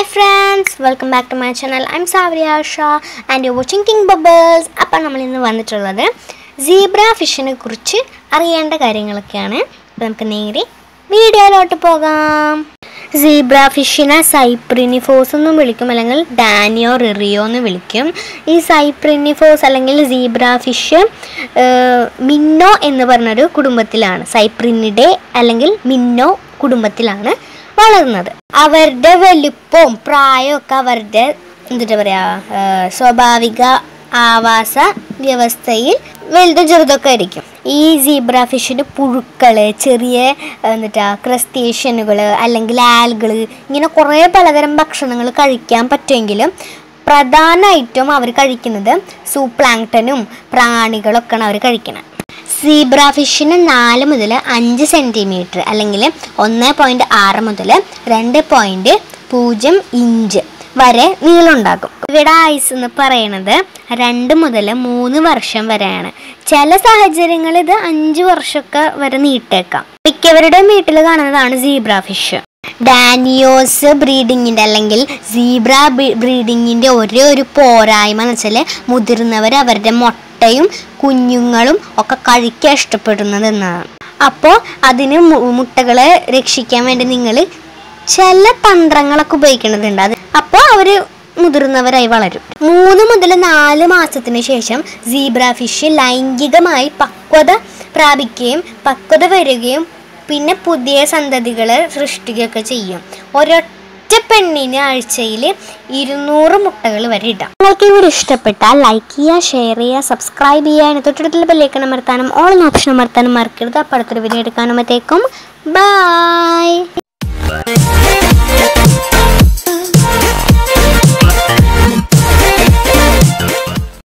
hi friends welcome back to my channel I am Savariya Shah and you watching king bubbles അപ്പം നമ്മൾ ഇന്ന് വന്നിട്ടുള്ളത് zebra ഫിഷിനെ കുറിച്ച് അറിയേണ്ട കാര്യങ്ങളൊക്കെയാണ് അപ്പോൾ നമുക്ക് നേരെ വീഡിയോയിലോട്ട് പോകാം സീബ്ര ഫിഷിനെ സൈപ്രിനിഫോസ് എന്നും വിളിക്കും അല്ലെങ്കിൽ ഡാനിയോ റിറിയോ എന്ന് വിളിക്കും ഈ സൈപ്രിനിഫോസ് അല്ലെങ്കിൽ സീബ്ര ഫിഷ് മിന്നോ എന്ന് പറഞ്ഞൊരു കുടുംബത്തിലാണ് സൈപ്രിനിഡെ അല്ലെങ്കിൽ മിന്നോ കുടുംബത്തിലാണ് വളർന്നത് അവരുടെ വലുപ്പവും പ്രായവും ഒക്കെ അവരുടെ എന്താ പറയുക സ്വാഭാവിക ആവാസ വ്യവസ്ഥയിൽ വലുതും ചെറുതൊക്കെ ആയിരിക്കും ഈ സീബ്ര ഫിഷിന് പുഴുക്കള് ചെറിയ എന്നിട്ടാ ക്രസ്റ്റേഷ്യനുകൾ അല്ലെങ്കിൽ ആൽകൾ ഇങ്ങനെ കുറേ പലതരം ഭക്ഷണങ്ങൾ കഴിക്കാൻ പറ്റുമെങ്കിലും പ്രധാനമായിട്ടും അവർ കഴിക്കുന്നത് സൂപ്ലാങ്ടനും പ്രാണികളൊക്കെയാണ് അവർ കഴിക്കുന്നത് സീബ്ര ഫിഷിന് നാല് മുതൽ അഞ്ച് സെൻറ്റിമീറ്റർ അല്ലെങ്കിൽ ഒന്ന് പോയിൻറ്റ് ആറ് മുതൽ രണ്ട് പോയിൻറ്റ് പൂജ്യം ഇഞ്ച് വരെ നീളമുണ്ടാകും ഇവിടെ ആയുസ് എന്ന് പറയുന്നത് രണ്ട് മുതൽ മൂന്ന് വർഷം വരെയാണ് ചില സാഹചര്യങ്ങളിൽ ഇത് അഞ്ച് വർഷമൊക്കെ വരെ നീട്ടേക്കാം മിക്കവരുടെയും വീട്ടിൽ കാണുന്നതാണ് സീബ്ര ഫിഷ് ഡാനിയോസ് ബ്രീഡിങ്ങിൻ്റെ അല്ലെങ്കിൽ സീബ്ര ബ്രീഡിങ്ങിൻ്റെ ഒരേ ഒരു പോരായ്മ എന്ന് വെച്ചാൽ മുതിർന്നവർ അവരുടെ മുട്ടയും കുഞ്ഞുങ്ങളും ഒക്കെ കഴിക്കാൻ ഇഷ്ടപ്പെടുന്നത് എന്നാണ് അപ്പോൾ അതിന് മു- മുട്ടകളെ രക്ഷിക്കാൻ വേണ്ടി നിങ്ങൾ ചില തന്ത്രങ്ങളൊക്കെ ഉപയോഗിക്കേണ്ടതുണ്ട് അത് അപ്പോൾ അവർ മുതിർന്നവരായി വളരും മൂന്ന് മുതൽ നാല് മാസത്തിന് ശേഷം സീബ്ര ഫിഷ് ലൈംഗികമായി പക്വത പ്രാപിക്കുകയും പക്വത വരികയും പിന്നെ പുതിയ സന്തതികളെ സൃഷ്ടിക്കുകയൊക്കെ ചെയ്യും ഒരൊറ്റ പെണ്ണിന് ആഴ്ചയിൽ ഇരുന്നൂറ് മുട്ടകൾ വരെ ഇടാം നിങ്ങൾക്ക് ഈ വീഡിയോ ഇഷ്ടപ്പെട്ടാൽ ലൈക്ക് ചെയ്യുക ഷെയർ ചെയ്യുക സബ്സ്ക്രൈബ് ചെയ്യുക അതിന് തൊട്ടടുത്തുള്ള ബെല്ലേക്ക് അമർത്താനും ഓൾ ഓപ്ഷൻ അമർത്താനും മറക്കരുത് അപ്പോൾ അടുത്തൊരു വീഡിയോ എടുക്കാനുമ്പോഴത്തേക്കും ബൈ